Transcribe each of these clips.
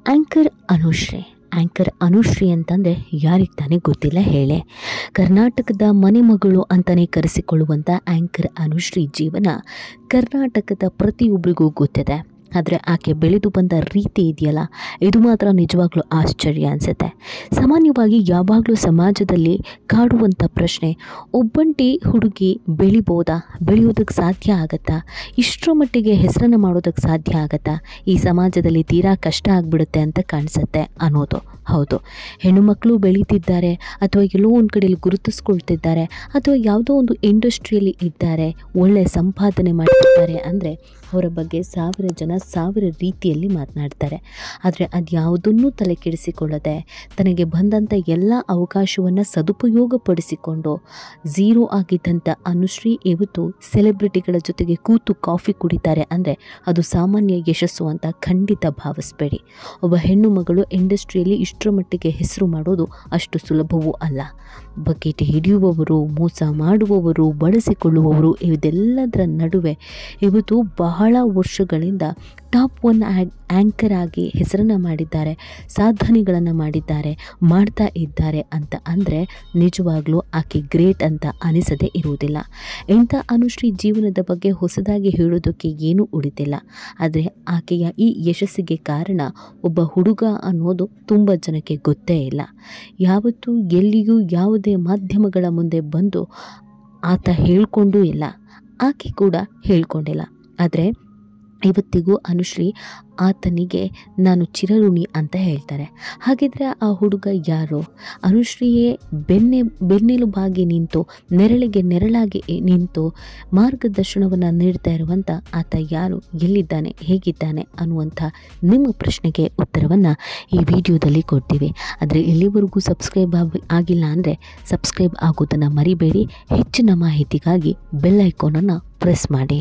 anchor Anushree anchor Anushree ಅಂತಂದರೆ ಯಾರಿಗೆ ತಾನೇ ಗೊತ್ತಿಲ್ಲ ಹೇಳೆ ಕರ್ನಾಟಕದ ಮನೆ ಮಗಳು ಅಂತಲೇ ಕರೆಸಿಕೊಳ್ಳುವಂಥ ಆ್ಯಂಕರ್ ಅನುಶ್ರೀ ಜೀವನ ಕರ್ನಾಟಕದ ಪ್ರತಿಯೊಬ್ಬರಿಗೂ ಗೊತ್ತಿದೆ ಆದರೆ ಆಕೆ ಬೆಳೆದು ಬಂದ ರೀತಿ ಇದೆಯಲ್ಲ ಇದು ಮಾತ್ರ ನಿಜವಾಗ್ಲೂ ಆಶ್ಚರ್ಯ ಅನಿಸುತ್ತೆ ಸಾಮಾನ್ಯವಾಗಿ ಯಾವಾಗಲೂ ಸಮಾಜದಲ್ಲಿ ಕಾಡುವಂಥ ಪ್ರಶ್ನೆ ಒಬ್ಬಂಟಿ ಹುಡುಗಿ ಬೆಳಿಬೋದಾ ಬೆಳೆಯೋದಕ್ಕೆ ಸಾಧ್ಯ ಆಗತ್ತಾ ಇಷ್ಟರ ಮಟ್ಟಿಗೆ ಹೆಸರನ್ನು ಮಾಡೋದಕ್ಕೆ ಸಾಧ್ಯ ಆಗತ್ತಾ ಈ ಸಮಾಜದಲ್ಲಿ ತೀರಾ ಕಷ್ಟ ಆಗಿಬಿಡುತ್ತೆ ಅಂತ ಕಾಣಿಸುತ್ತೆ ಅನ್ನೋದು ಹೌದು ಹೆಣ್ಣು ಮಕ್ಕಳು ಬೆಳೀತಿದ್ದಾರೆ ಅಥವಾ ಎಲ್ಲೋ ಒಂದು ಕಡೆಯಲ್ಲಿ ಗುರುತಿಸ್ಕೊಳ್ತಿದ್ದಾರೆ ಅಥವಾ ಯಾವುದೋ ಒಂದು ಇಂಡಸ್ಟ್ರಿಯಲ್ಲಿ ಇದ್ದಾರೆ ಒಳ್ಳೆಯ ಸಂಪಾದನೆ ಮಾಡ್ತಿದ್ದಾರೆ ಅಂದರೆ ಅವರ ಬಗ್ಗೆ ಸಾವಿರ ಜನ ಸಾವಿರ ರೀತಿಯಲ್ಲಿ ಮಾತನಾಡ್ತಾರೆ ಆದರೆ ಅದು ಯಾವುದನ್ನೂ ತಲೆ ಕೆಡಿಸಿಕೊಳ್ಳದೆ ತನಗೆ ಬಂದಂಥ ಎಲ್ಲ ಅವಕಾಶವನ್ನು ಸದುಪಯೋಗಪಡಿಸಿಕೊಂಡು ಝೀರೋ ಆಗಿದ್ದಂಥ ಅನುಶ್ರೀ ಇವತ್ತು ಸೆಲೆಬ್ರಿಟಿಗಳ ಜೊತೆಗೆ ಕೂತು ಕಾಫಿ ಕುಡಿತಾರೆ ಅಂದರೆ ಅದು ಸಾಮಾನ್ಯ ಯಶಸ್ಸು ಅಂತ ಖಂಡಿತ ಭಾವಿಸಬೇಡಿ ಒಬ್ಬ ಹೆಣ್ಣು ಮಗಳು ಇಂಡಸ್ಟ್ರಿಯಲ್ಲಿ ಇಷ್ಟರ ಮಟ್ಟಿಗೆ ಹೆಸರು ಮಾಡೋದು ಅಷ್ಟು ಸುಲಭವೂ ಅಲ್ಲ ಬಕೆಟ್ ಹಿಡಿಯುವವರು ಮೋಸ ಮಾಡುವವರು ಬಳಸಿಕೊಳ್ಳುವವರು ಇದೆಲ್ಲದರ ನಡುವೆ ಇವತ್ತು ಬಹಳ ವರ್ಷಗಳಿಂದ ಟಾಪ್ ಒನ್ ಆ್ಯಂಕರ್ ಆಗಿ ಹೆಸರನ್ನು ಮಾಡಿದ್ದಾರೆ ಸಾಧನೆಗಳನ್ನು ಮಾಡಿದ್ದಾರೆ ಮಾಡ್ತಾ ಇದ್ದಾರೆ ಅಂತ ಅಂದರೆ ನಿಜವಾಗ್ಲೂ ಆಕೆ ಗ್ರೇಟ್ ಅಂತ ಅನಿಸದೇ ಇರುವುದಿಲ್ಲ ಇಂಥ ಅನುಶ್ರೀ ಜೀವನದ ಬಗ್ಗೆ ಹೊಸದಾಗಿ ಹೇಳೋದಕ್ಕೆ ಏನೂ ಉಳಿತಿಲ್ಲ ಆದರೆ ಆಕೆಯ ಈ ಯಶಸ್ಸಿಗೆ ಕಾರಣ ಒಬ್ಬ ಹುಡುಗ ಅನ್ನೋದು ತುಂಬ ಜನಕ್ಕೆ ಗೊತ್ತೇ ಇಲ್ಲ ಯಾವತ್ತೂ ಎಲ್ಲಿಯೂ ಯಾವುದೇ ಮಾಧ್ಯಮಗಳ ಮುಂದೆ ಬಂದು ಆತ ಹೇಳ್ಕೊಂಡೂ ಇಲ್ಲ ಆಕೆ ಕೂಡ ಹೇಳ್ಕೊಂಡಿಲ್ಲ ಆದರೆ ಇವತ್ತಿಗೂ ಅನುಶ್ರೀ ಆತನಿಗೆ ನಾನು ಚಿರಋಣಿ ಅಂತ ಹೇಳ್ತಾರೆ ಹಾಗಿದ್ರೆ ಆ ಹುಡುಗ ಯಾರು ಅನುಶ್ರೀಯೇ ಬೆನ್ನೆ ಬೆನ್ನೆಲುಬಾಗಿ ನಿಂತು ನೆರಳಿಗೆ ನೆರಳಾಗಿ ನಿಂತು ಮಾರ್ಗದರ್ಶನವನ್ನು ನೀಡ್ತಾ ಇರುವಂಥ ಆತ ಯಾರು ಎಲ್ಲಿದ್ದಾನೆ ಹೇಗಿದ್ದಾನೆ ಅನ್ನುವಂಥ ನಿಮ್ಮ ಪ್ರಶ್ನೆಗೆ ಉತ್ತರವನ್ನು ಈ ವಿಡಿಯೋದಲ್ಲಿ ಕೊಡ್ತೀವಿ ಆದರೆ ಎಲ್ಲಿವರೆಗೂ ಸಬ್ಸ್ಕ್ರೈಬ್ ಆಗಿಲ್ಲ ಅಂದರೆ ಸಬ್ಸ್ಕ್ರೈಬ್ ಆಗೋದನ್ನು ಮರಿಬೇಡಿ ಹೆಚ್ಚಿನ ಮಾಹಿತಿಗಾಗಿ ಬೆಲ್ ಐಕಾನನ್ನು ಪ್ರೆಸ್ ಮಾಡಿ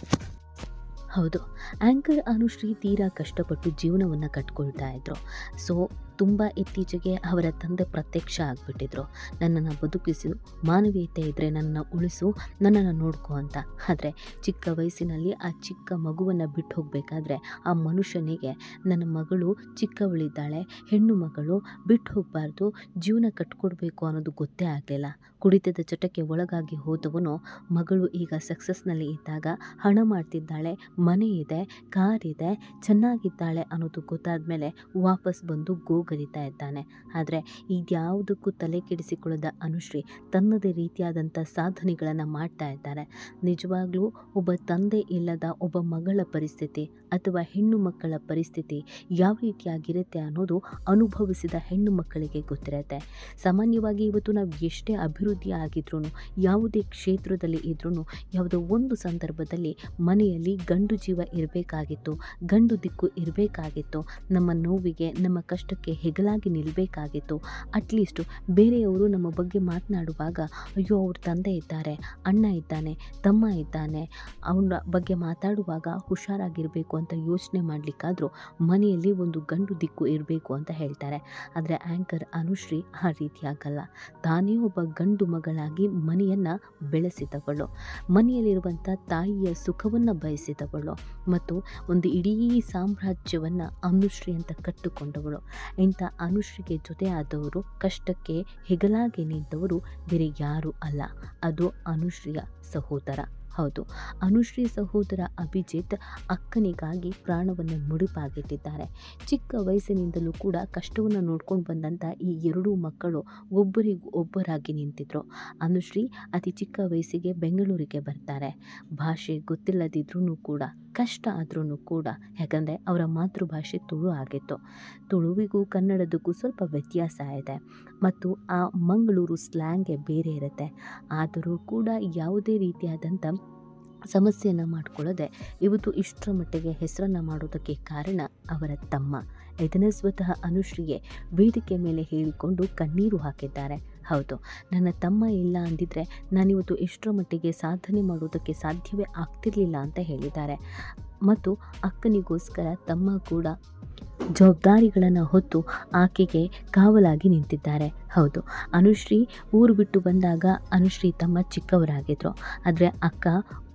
ಹೌದು ಆ್ಯಂಕರ್ ಅನುಶ್ರೀ ತೀರಾ ಕಷ್ಟಪಟ್ಟು ಜೀವನವನ್ನು ಕಟ್ಕೊಳ್ತಾ ಇದ್ರು ಸೊ ತುಂಬ ಇತ್ತೀಚೆಗೆ ಅವರ ತಂದೆ ಪ್ರತ್ಯಕ್ಷ ಆಗಿಬಿಟ್ಟಿದ್ರು ನನ್ನನ್ನು ಬದುಕಿಸು ಮಾನವೀಯತೆ ಇದ್ದರೆ ನನ್ನನ್ನು ಉಳಿಸು ನನ್ನನ್ನು ನೋಡ್ಕೊ ಅಂತ ಆದರೆ ಚಿಕ್ಕ ವಯಸ್ಸಿನಲ್ಲಿ ಆ ಚಿಕ್ಕ ಮಗುವನ್ನು ಬಿಟ್ಟು ಹೋಗಬೇಕಾದ್ರೆ ಆ ಮನುಷ್ಯನಿಗೆ ನನ್ನ ಮಗಳು ಚಿಕ್ಕವಳಿದ್ದಾಳೆ ಹೆಣ್ಣು ಮಗಳು ಬಿಟ್ಟು ಹೋಗಬಾರ್ದು ಜೀವನ ಕಟ್ಕೊಡ್ಬೇಕು ಅನ್ನೋದು ಗೊತ್ತೇ ಆಗಲಿಲ್ಲ ಕುಡಿತದ ಚಟಕ್ಕೆ ಒಳಗಾಗಿ ಹೋದವನು ಮಗಳು ಈಗ ಸಕ್ಸಸ್ನಲ್ಲಿ ಇದ್ದಾಗ ಹಣ ಮಾಡ್ತಿದ್ದಾಳೆ ಮನೆ ಇದೆ ಕಾರ್ ಇದೆ ಚೆನ್ನಾಗಿದ್ದಾಳೆ ಅನ್ನೋದು ಗೊತ್ತಾದ ಮೇಲೆ ವಾಪಸ್ ಬಂದು ಗೋಗರಿತಾ ಇದ್ದಾನೆ ಆದರೆ ಇದ್ಯಾವುದಕ್ಕೂ ತಲೆ ಕೆಡಿಸಿಕೊಳ್ಳದ ಅನುಶ್ರೀ ತನ್ನದೇ ರೀತಿಯಾದಂಥ ಸಾಧನೆಗಳನ್ನು ಮಾಡ್ತಾ ಇದ್ದಾರೆ ನಿಜವಾಗ್ಲೂ ಒಬ್ಬ ತಂದೆ ಇಲ್ಲದ ಒಬ್ಬ ಮಗಳ ಪರಿಸ್ಥಿತಿ ಅಥವಾ ಹೆಣ್ಣು ಮಕ್ಕಳ ಪರಿಸ್ಥಿತಿ ಯಾವ ರೀತಿಯಾಗಿರುತ್ತೆ ಅನ್ನೋದು ಅನುಭವಿಸಿದ ಹೆಣ್ಣು ಮಕ್ಕಳಿಗೆ ಗೊತ್ತಿರುತ್ತೆ ಸಾಮಾನ್ಯವಾಗಿ ಇವತ್ತು ನಾವು ಎಷ್ಟೇ ಅಭಿವೃದ್ಧಿ ಆಗಿದ್ರೂ ಯಾವುದೇ ಕ್ಷೇತ್ರದಲ್ಲಿ ಇದ್ರೂ ಯಾವುದೋ ಒಂದು ಸಂದರ್ಭದಲ್ಲಿ ಮನೆಯಲ್ಲಿ ಗಂಡು ಜೀವ ಇರಬೇಕಾಗಿತ್ತು ಗಂಡು ದಿಕ್ಕು ಇರಬೇಕಾಗಿತ್ತು ನಮ್ಮ ನೋವಿಗೆ ನಮ್ಮ ಕಷ್ಟಕ್ಕೆ ಹೆಗಲಾಗಿ ನಿಲ್ಲಬೇಕಾಗಿತ್ತು ಅಟ್ಲೀಸ್ಟು ಬೇರೆಯವರು ನಮ್ಮ ಬಗ್ಗೆ ಮಾತನಾಡುವಾಗ ಅಯ್ಯೋ ಅವ್ರ ತಂದೆ ಇದ್ದಾರೆ ಅಣ್ಣ ಇದ್ದಾನೆ ತಮ್ಮ ಇದ್ದಾನೆ ಅವನ ಬಗ್ಗೆ ಮಾತಾಡುವಾಗ ಹುಷಾರಾಗಿರಬೇಕು ಅಂತ ಯೋಚನೆ ಮಾಡಲಿಕ್ಕಾದರೂ ಮನೆಯಲ್ಲಿ ಒಂದು ಗಂಡು ದಿಕ್ಕು ಇರಬೇಕು ಅಂತ ಹೇಳ್ತಾರೆ ಆದರೆ ಆ್ಯಂಕರ್ ಅನುಶ್ರೀ ಆ ರೀತಿಯಾಗಲ್ಲ ತಾನೇ ಒಬ್ಬ ಗಂಡು ಮಗಳಾಗಿ ಮನೆಯನ್ನು ಬೆಳೆಸಿದವಳು ಮನೆಯಲ್ಲಿರುವಂಥ ತಾಯಿಯ ಸುಖವನ್ನು ಬಯಸಿದವಳು ಮತ್ತು ಒಂದು ಇಡೀ ಸಾಮ್ರಾಜ್ಯವನ್ನು ಅನುಶ್ರೀ ಅಂತ ಕಟ್ಟಿಕೊಂಡವಳು ಇಂಥ ಅನುಶ್ರೀಗೆ ಜೊತೆ ಆದವರು ಕಷ್ಟಕ್ಕೆ ಹೆಗಲಾಗಿ ನಿಂತವರು ಬೇರೆ ಯಾರೂ ಅಲ್ಲ ಅದು ಅನುಶ್ರೀಯ ಸಹೋದರ ಹೌದು ಅನುಶ್ರೀ ಸಹೋದರ ಅಭಿಜಿತ್ ಅಕ್ಕನಿಗಾಗಿ ಪ್ರಾಣವನ್ನು ಮುಡಿಪಾಗಿಟ್ಟಿದ್ದಾರೆ ಚಿಕ್ಕ ವಯಸ್ಸಿನಿಂದಲೂ ಕೂಡ ಕಷ್ಟವನ್ನು ನೋಡ್ಕೊಂಡು ಬಂದಂಥ ಈ ಎರಡೂ ಮಕ್ಕಳು ಒಬ್ಬರಿಗೂ ಒಬ್ಬರಾಗಿ ನಿಂತಿದ್ರು ಅನುಶ್ರೀ ಅತಿ ಚಿಕ್ಕ ವಯಸ್ಸಿಗೆ ಬೆಂಗಳೂರಿಗೆ ಬರ್ತಾರೆ ಭಾಷೆ ಗೊತ್ತಿಲ್ಲದಿದ್ರೂ ಕೂಡ ಕಷ್ಟ ಆದ್ರೂ ಕೂಡ ಯಾಕಂದರೆ ಅವರ ಮಾತೃಭಾಷೆ ತುಳು ಆಗಿತ್ತು ತುಳುವಿಗೂ ಕನ್ನಡದಕ್ಕೂ ಸ್ವಲ್ಪ ವ್ಯತ್ಯಾಸ ಇದೆ ಮತ್ತು ಆ ಮಂಗಳೂರು ಸ್ಲ್ಯಾಂಗೇ ಬೇರೆ ಇರುತ್ತೆ ಆದರೂ ಕೂಡ ಯಾವುದೇ ರೀತಿಯಾದಂಥ ಸಮಸ್ಯೆಯನ್ನು ಮಾಡಿಕೊಳ್ಳದೆ ಇವತ್ತು ಇಷ್ಟರ ಮಟ್ಟಿಗೆ ಹೆಸರನ್ನು ಮಾಡೋದಕ್ಕೆ ಕಾರಣ ಅವರ ತಮ್ಮ ಇದನ್ನೇ ಸ್ವತಃ ಅನುಶ್ರೀಗೆ ವೇದಿಕೆ ಮೇಲೆ ಹೇಳಿಕೊಂಡು ಕಣ್ಣೀರು ಹಾಕಿದ್ದಾರೆ ಹೌದು ನನ್ನ ತಮ್ಮ ಇಲ್ಲ ಅಂದಿದ್ರೆ ನಾನಿವತ್ತು ಎಷ್ಟರ ಮಟ್ಟಿಗೆ ಸಾಧನೆ ಮಾಡೋದಕ್ಕೆ ಸಾಧ್ಯವೇ ಆಗ್ತಿರ್ಲಿಲ್ಲ ಅಂತ ಹೇಳಿದ್ದಾರೆ ಮತ್ತು ಅಕ್ಕನಿಗೋಸ್ಕರ ತಮ್ಮ ಕೂಡ ಜವಾಬ್ದಾರಿಗಳನ್ನು ಹೊತ್ತು ಆಕೆಗೆ ಕಾವಲಾಗಿ ನಿಂತಿದ್ದಾರೆ ಹೌದು ಅನುಶ್ರೀ ಊರು ಬಿಟ್ಟು ಬಂದಾಗ ಅನುಶ್ರೀ ತಮ್ಮ ಚಿಕ್ಕವರಾಗಿದ್ದರು ಆದರೆ ಅಕ್ಕ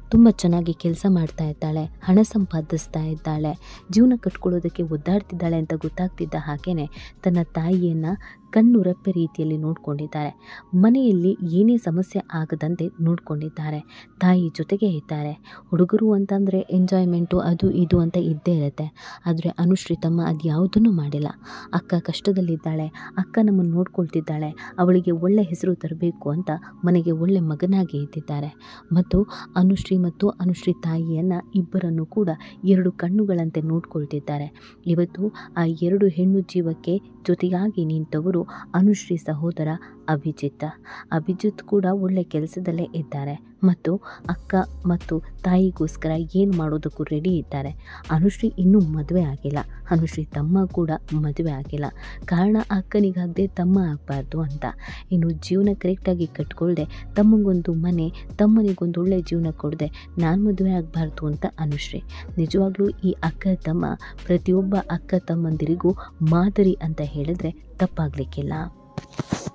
ತುಂಬ ಚೆನ್ನಾಗಿ ಕೆಲಸ ಮಾಡ್ತಾ ಇದ್ದಾಳೆ ಹಣ ಸಂಪಾದಿಸ್ತಾ ಇದ್ದಾಳೆ ಜೀವನ ಕಟ್ಕೊಳ್ಳೋದಕ್ಕೆ ಒದ್ದಾಡ್ತಿದ್ದಾಳೆ ಅಂತ ಗೊತ್ತಾಗ್ತಿದ್ದ ಹಾಗೇನೆ ತನ್ನ ತಾಯಿಯನ್ನು ಕಣ್ಣುರೆಪ್ಪೆ ರೀತಿಯಲ್ಲಿ ನೋಡ್ಕೊಂಡಿದ್ದಾರೆ ಮನೆಯಲ್ಲಿ ಏನೇ ಸಮಸ್ಯೆ ಆಗದಂತೆ ನೋಡ್ಕೊಂಡಿದ್ದಾರೆ ತಾಯಿ ಜೊತೆಗೆ ಇದ್ದಾರೆ ಹುಡುಗರು ಅಂತಂದರೆ ಎಂಜಾಯ್ಮೆಂಟು ಅದು ಇದು ಅಂತ ಇದ್ದೇ ಇರುತ್ತೆ ಆದರೆ ಅನುಶ್ರೀ ತಮ್ಮ ಅದು ಯಾವುದನ್ನು ಮಾಡಿಲ್ಲ ಅಕ್ಕ ಕಷ್ಟದಲ್ಲಿದ್ದಾಳೆ ಅಕ್ಕ ನಮ್ಮನ್ನು ನೋಡ್ಕೊಳ್ತಿದ್ದಾಳೆ ಅವಳಿಗೆ ಒಳ್ಳೆ ಹೆಸರು ತರಬೇಕು ಅಂತ ಮನೆಗೆ ಒಳ್ಳೆ ಮಗನಾಗಿ ಇದ್ದಿದ್ದಾರೆ ಮತ್ತು ಅನುಶ್ರೀ ಮತ್ತು ಅನುಶ್ರೀ ತಾಯಿಯನ್ನು ಇಬ್ಬರನ್ನು ಕೂಡ ಎರಡು ಕಣ್ಣುಗಳಂತೆ ನೋಡ್ಕೊಳ್ತಿದ್ದಾರೆ ಇವತ್ತು ಆ ಎರಡು ಹೆಣ್ಣು ಜೀವಕ್ಕೆ ಜೊತೆಯಾಗಿ ನಿಂತವರು ಅನುಶ್ರೀ ಸಹೋದರ ಅಭಿಜಿತ್ ಅಭಿಜಿತ್ ಕೂಡ ಒಳ್ಳೆ ಕೆಲಸದಲ್ಲೇ ಇದ್ದಾರೆ ಮತ್ತು ಅಕ್ಕ ಮತ್ತು ತಾಯಿಗೋಸ್ಕರ ಏನು ಮಾಡೋದಕ್ಕೂ ರೆಡಿ ಇದ್ದಾರೆ ಅನುಶ್ರೀ ಇನ್ನೂ ಮದುವೆ ಆಗಿಲ್ಲ ಅನುಶ್ರೀ ತಮ್ಮ ಕೂಡ ಮದುವೆ ಆಗಿಲ್ಲ ಕಾರಣ ಅಕ್ಕನಿಗಾಗದೆ ತಮ್ಮ ಆಗಬಾರ್ದು ಅಂತ ಇನ್ನು ಜೀವನ ಕರೆಕ್ಟಾಗಿ ಕಟ್ಕೊಳ್ದೆ ತಮ್ಮಗೊಂದು ಮನೆ ತಮ್ಮನಿಗೊಂದು ಒಳ್ಳೆ ಜೀವನ ಕೊಡದೆ ನಾನು ಮದುವೆ ಆಗಬಾರ್ದು ಅಂತ ಅನುಶ್ರೀ ನಿಜವಾಗ್ಲೂ ಈ ಅಕ್ಕ ತಮ್ಮ ಪ್ರತಿಯೊಬ್ಬ ಅಕ್ಕ ತಮ್ಮಂದಿರಿಗೂ ಮಾದರಿ ಅಂತ ಹೇಳಿದ್ರೆ ತಪ್ಪಾಗಲಿಕ್ಕಿಲ್ಲ